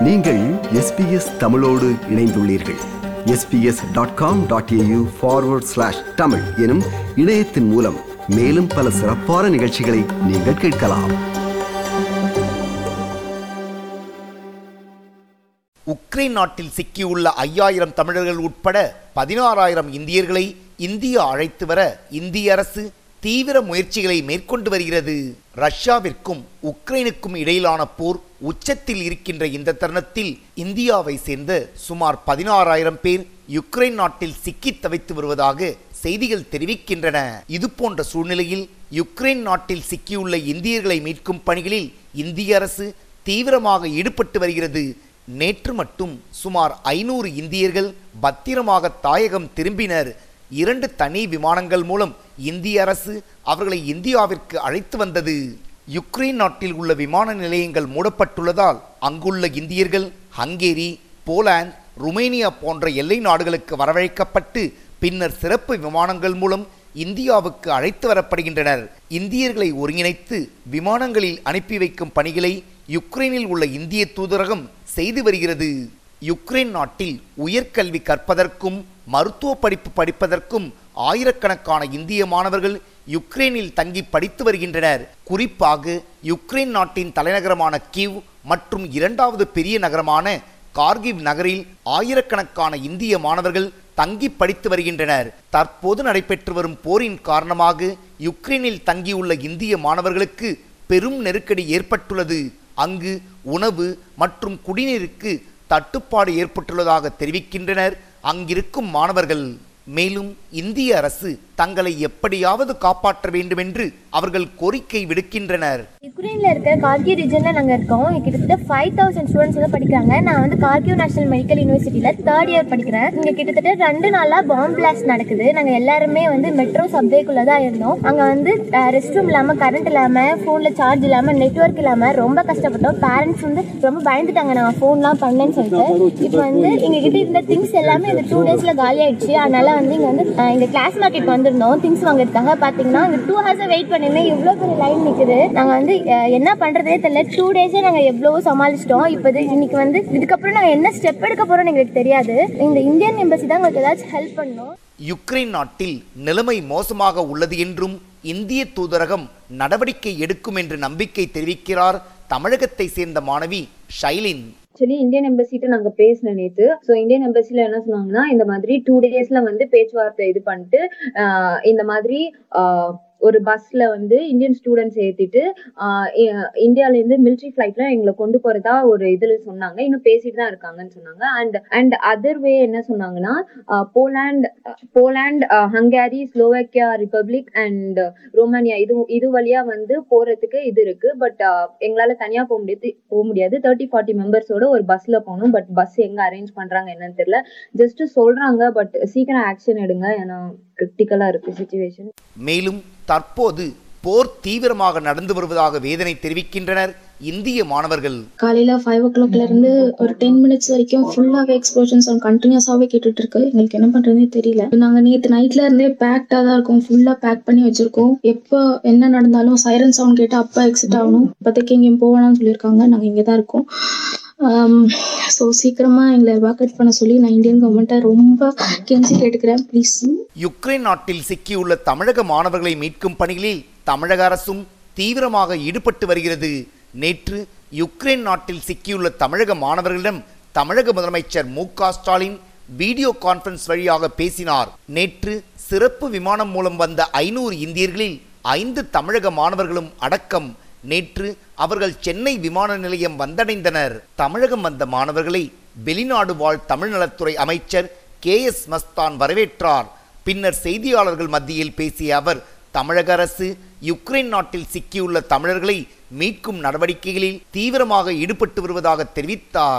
நீங்கள் எஸ்பிஎஸ் தமிழோடு இணைந்துள்ளீர்கள் SBS dot com dot AU forward slash Tamil எனும் இணையத்தின் மூலம் மேலும் பல சிறப்பான நிகழ்ச்சிகளை நீங்கள் கேட்கலாம் உக்ரைன் நாட்டில் சிக்கியுள்ள ஐயாயிரம் தமிழர்கள் உட்பட பதினாறாயிரம் இந்தியர்களை இந்தியா அழைத்து வர இந்திய அரசு தீவிர முயற்சிகளை மேற்கொண்டு வருகிறது ரஷ்யாவிற்கும் உக்ரைனுக்கும் இடையிலான போர் உச்சத்தில் இருக்கின்ற இந்த தருணத்தில் இந்தியாவை சேர்ந்த சுமார் பதினாறாயிரம் பேர் யுக்ரைன் நாட்டில் சிக்கித் தவித்து வருவதாக செய்திகள் தெரிவிக்கின்றன இது போன்ற சூழ்நிலையில் யுக்ரைன் நாட்டில் சிக்கியுள்ள இந்தியர்களை மீட்கும் பணிகளில் இந்திய அரசு தீவிரமாக ஈடுபட்டு வருகிறது நேற்று மட்டும் சுமார் ஐநூறு இந்தியர்கள் பத்திரமாக தாயகம் திரும்பினர் இரண்டு தனி விமானங்கள் மூலம் இந்திய அரசு அவர்களை இந்தியாவிற்கு அழைத்து வந்தது யுக்ரைன் நாட்டில் உள்ள விமான நிலையங்கள் மூடப்பட்டுள்ளதால் அங்குள்ள இந்தியர்கள் ஹங்கேரி போலாந்து ருமேனியா போன்ற எல்லை நாடுகளுக்கு வரவழைக்கப்பட்டு பின்னர் சிறப்பு விமானங்கள் மூலம் இந்தியாவுக்கு அழைத்து வரப்படுகின்றனர் இந்தியர்களை ஒருங்கிணைத்து விமானங்களில் அனுப்பி வைக்கும் பணிகளை யுக்ரைனில் உள்ள இந்திய தூதரகம் செய்து வருகிறது யுக்ரைன் நாட்டில் உயர்கல்வி கற்பதற்கும் மருத்துவ படிப்பு படிப்பதற்கும் ஆயிரக்கணக்கான இந்திய மாணவர்கள் யுக்ரைனில் தங்கி படித்து வருகின்றனர் குறிப்பாக யுக்ரைன் நாட்டின் தலைநகரமான கிவ் மற்றும் இரண்டாவது பெரிய நகரமான கார்கிவ் நகரில் ஆயிரக்கணக்கான இந்திய மாணவர்கள் தங்கி படித்து வருகின்றனர் தற்போது நடைபெற்று வரும் போரின் காரணமாக யுக்ரைனில் தங்கியுள்ள இந்திய மாணவர்களுக்கு பெரும் நெருக்கடி ஏற்பட்டுள்ளது அங்கு உணவு மற்றும் குடிநீருக்கு தட்டுப்பாடு ஏற்பட்டுள்ளதாக தெரிவிக்கின்றனர் அங்கிருக்கும் மாணவர்கள் மேலும் இந்திய அரசு தங்களை எப்படியாவது காப்பாற்ற வேண்டும் என்று அவர்கள் கோரிக்கை விடுக்கின்றனர் யுக்ரைன்ல இருக்க கார்கிவ் ரீஜன்ல நாங்க இருக்கோம் இங்க கிட்டத்தட்ட ஃபைவ் தௌசண்ட் ஸ்டூடெண்ட்ஸ் வந்து படிக்கிறாங்க நான் வந்து கார்கிவ் நேஷனல் மெடிக்கல் யூனிவர்சிட்டியில தேர்ட் இயர் படிக்கிறேன் இங்க கிட்டத்தட்ட ரெண்டு நாளா பாம்பு பிளாஸ்ட் நடக்குது நாங்க எல்லாருமே வந்து மெட்ரோ சப்வேக்குள்ள தான் இருந்தோம் அங்க வந்து ரெஸ்ட் ரூம் இல்லாம கரண்ட் இல்லாம போன்ல சார்ஜ் இல்லாம நெட்வொர்க் இல்லாம ரொம்ப கஷ்டப்பட்டோம் பேரண்ட்ஸ் வந்து ரொம்ப பயந்துட்டாங்க நான் ஃபோன்லாம் பண்ணேன்னு சொல்லிட்டு இப்போ வந்து எங்க கிட்ட இருந்த திங்ஸ் எல்லாமே இந்த டூ டேஸ்ல காலி ஆயிடுச்சு அதனால வந்து இங்க வந்து அஹ், இங்க கிளாஸ் மார்க்கெட் வந்திருந்தோம் திங்ஸ் வாங்குறதுக்காக பாத்தீங்கன்னா இங்க டூ ஹவர்ஸ் வெயிட் பண்ணிருந்தேன் இவ்வளோ பெரிய லைன் நிக்குது நாங்க வந்து அஹ், என்ன பண்றதே தெரியல டூ டேஸே நாங்க எவ்வளவோ சமாளிச்சிட்டோம் இப்போ இது இன்னைக்கு வந்து இதுக்கப்புறம் நாங்க என்ன ஸ்டெப் எடுக்க போறோம்னு எங்களுக்கு தெரியாது இந்த இந்தியன் எம்பசி தான் எங்களுக்கு ஏதாச்சும் ஹெல்ப் பண்ணணும் யுக்ரைன் நாட்டில் நிலைமை மோசமாக உள்ளது என்றும் இந்திய தூதரகம் நடவடிக்கை எடுக்கும் என்று நம்பிக்கை தெரிவிக்கிறார் தமிழகத்தை சேர்ந்த மாணவி ஷைலின் ஆக்சுவலி இந்தியன் எம்பசிட்ட நாங்க பேசின நேத்து ஸோ இந்தியன் எம்பசில என்ன சொன்னாங்கன்னா இந்த மாதிரி டூ டேஸ்ல வந்து பேச்சுவார்த்தை இது பண்ணிட்டு ஆஹ் இந்த மாதிரி ஆஹ் ஒரு பஸ்ல வந்து இந்தியன் ஸ்டூடெண்ட்ஸ் ஏத்திட்டு ஆஹ் இ- இந்தியால இருந்து மிலிட்ரி ஃபிளைட்ல எங்களை கொண்டு போறதா ஒரு இதுல சொன்னாங்க இன்னும் பேசிட்டு தான் இருக்காங்கன்னு சொன்னாங்க அண்ட் அண்ட் அதர் வே என்ன சொன்னாங்கன்னா ah Poland Poland ah Hungary Slovakia republic and Romania இது இது வழியா வந்து போறதுக்கு இது இருக்கு பட் எங்களால தனியா போக முடியாது போக முடியாது தேர்ட்டி ஃபார்ட்டி மெம்பர்ஸோட ஒரு பஸ்ல போகணும் பட் பஸ் எங்க அரேஞ்ச் பண்றாங்க என்னன்னு தெரியல ஜஸ்ட் சொல்றாங்க பட் சீக்கிரம் ஆக்ஷன் எடுங்க ஏன்னா கிரிட்டிக்கலா இருக்கு சுச்சுவேஷன் மேலும் தற்போது போர் தீவிரமாக நடந்து வருவதாக வேதனை தெரிவிக்கின்றனர் இந்திய மாணவர்கள் காலையில ஃபைவ் ஓ கிளாக்ல இருந்து ஒரு டென் மினிட்ஸ் வரைக்கும் ஃபுல்லாவே எக்ஸ்ப்ளோஷன் சவுண்ட் கண்டினியூஸாவே கேட்டுட்டு இருக்கு எங்களுக்கு என்ன பண்றதுனே தெரியல நாங்க நேத்து நைட்ல இருந்தே பேக்டா தான் இருக்கோம் ஃபுல்லா பேக் பண்ணி வச்சிருக்கோம் எப்போ என்ன நடந்தாலும் சைரன் சவுண்ட் கேட்டா அப்ப எக்ஸிட் ஆகணும் இப்போதைக்கு எங்கேயும் போவேணாம்னு சொல்லியிருக்காங்க நாங்க இங்க தான் இருக்கோம் ஸோ சீக்கிரமா எங்களை எவாக்குவேட் பண்ண சொல்லி நான் இந்தியன் கவர்மெண்ட்டை ரொம்ப கெஞ்சி கேட்டுக்கிறேன் ப்ளீஸ் யுக்ரைன் நாட்டில் சிக்கியுள்ள தமிழக மாணவர்களை மீட்கும் பணிகளில் தமிழக அரசும் தீவிரமாக ஈடுபட்டு வருகிறது நேற்று யுக்ரைன் நாட்டில் சிக்கியுள்ள தமிழக மாணவர்களிடம் தமிழக முதலமைச்சர் மு க ஸ்டாலின் வீடியோ கான்ஃபரன்ஸ் வழியாக பேசினார் நேற்று சிறப்பு விமானம் மூலம் வந்த ஐநூறு இந்தியர்களில் ஐந்து தமிழக மாணவர்களும் அடக்கம் நேற்று அவர்கள் சென்னை விமான நிலையம் வந்தடைந்தனர் தமிழகம் வந்த மாணவர்களை வெளிநாடு வாழ் தமிழ்நலத்துறை அமைச்சர் கே எஸ் மஸ்தான் வரவேற்றார் பின்னர் செய்தியாளர்கள் மத்தியில் பேசிய அவர் தமிழக அரசு யுக்ரைன் நாட்டில் சிக்கியுள்ள தமிழர்களை மீட்கும் நடவடிக்கைகளில் தீவிரமாக ஈடுபட்டு வருவதாக தெரிவித்தார்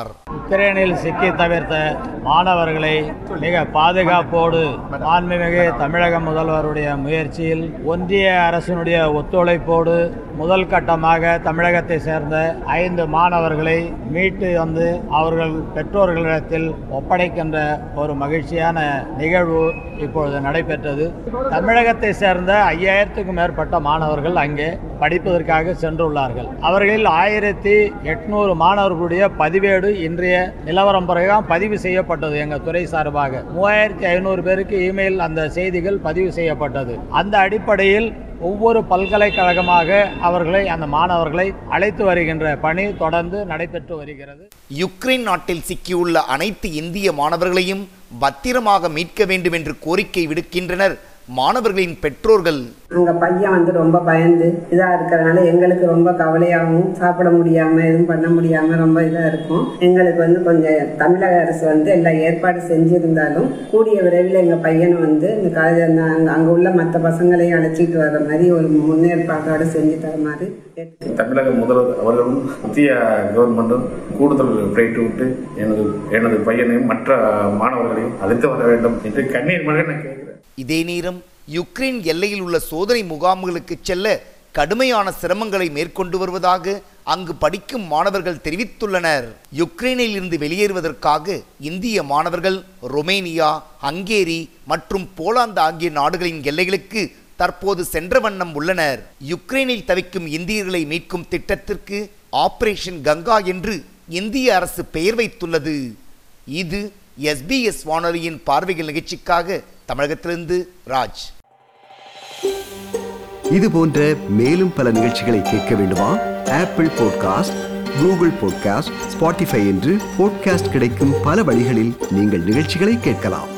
யுக்ரைனில் சிக்கி தவிர்த்த மாணவர்களை மிக பாதுகாப்போடு மாண்புமிகு தமிழக முதல்வருடைய முயற்சியில் ஒன்றிய அரசினுடைய ஒத்துழைப்போடு முதல் கட்டமாக தமிழகத்தை சேர்ந்த ஐந்து மாணவர்களை மீட்டு வந்து அவர்கள் பெற்றோர்களிடத்தில் ஒப்படைக்கின்ற ஒரு மகிழ்ச்சியான நிகழ்வு இப்பொழுது நடைபெற்றது தமிழகத்தை சேர்ந்த ஐயாயிரத்துக்கும் மேற்பட்ட மாணவர்கள் அங்கே படிப்பதற்காக சென்றுள்ளார்கள் அவர்களில் ஆயிரத்தி எட்நூறு மாணவர்களுடைய பதிவேடு இன்றைய நிலவரம் பிறகுதான் பதிவு செய்யப்பட்டது எங்கள் துறை சார்பாக மூவாயிரத்தி ஐநூறு பேருக்கு இமெயில் அந்த செய்திகள் பதிவு செய்யப்பட்டது அந்த அடிப்படையில் ஒவ்வொரு பல்கலைக்கழகமாக அவர்களை அந்த மாணவர்களை அழைத்து வருகின்ற பணி தொடர்ந்து நடைபெற்று வருகிறது யுக்ரைன் நாட்டில் சிக்கியுள்ள அனைத்து இந்திய மாணவர்களையும் பத்திரமாக மீட்க வேண்டும் என்று கோரிக்கை விடுக்கின்றனர் மாணவர்களின் பெற்றோர்கள் அங்க பையன் வந்து ரொம்ப பயந்து இதா இருக்கிறதுனால எங்களுக்கு ரொம்ப கவலையாகவும் சாப்பிட முடியாம எதுவும் பண்ண முடியாம ரொம்ப இதா இருக்கும் எங்களுக்கு வந்து கொஞ்சம் தமிழக அரசு வந்து எல்லா ஏற்பாடு செஞ்சிருந்தாலும் கூடிய விரைவில் எங்க பையனை வந்து இந்த காலேஜ் அங்க உள்ள மற்ற பசங்களையும் அழைச்சிட்டு வர்ற மாதிரி ஒரு முன்னேற்பாட்டோட செஞ்சு தர மாதிரி கேட்டுக்கிறேன். தமிழக முதல்வர் அவர்களும் மத்திய கவர்மெண்ட்டும் கூடுதல் பிளைட் விட்டு எனது எனது பையனையும் மற்ற மாணவர்களையும் அழைத்து வர வேண்டும் என்று கண்ணீர் மழை நான் கேட்கிறேன் இதே நேரம் யுக்ரைன் எல்லையில் உள்ள சோதனை முகாம்களுக்கு செல்ல கடுமையான சிரமங்களை மேற்கொண்டு வருவதாக அங்கு படிக்கும் மாணவர்கள் தெரிவித்துள்ளனர் யுக்ரைனில் இருந்து வெளியேறுவதற்காக இந்திய மாணவர்கள் ரொமேனியா ஹங்கேரி மற்றும் போலாந்து ஆகிய நாடுகளின் எல்லைகளுக்கு தற்போது சென்ற வண்ணம் உள்ளனர் யுக்ரைனில் தவிக்கும் இந்தியர்களை மீட்கும் திட்டத்திற்கு ஆபரேஷன் கங்கா என்று இந்திய அரசு பெயர் வைத்துள்ளது இது எஸ்பிஎஸ் வானொலியின் பார்வைகள் நிகழ்ச்சிக்காக தமிழகத்திலிருந்து ராஜ் இது போன்ற மேலும் பல நிகழ்ச்சிகளை கேட்க வேண்டுமா Apple podcast Google podcast Spotify என்று பாட்காஸ்ட் கிடைக்கும் பல வழிகளில் நீங்கள் நிகழ்ச்சிகளை கேட்கலாம்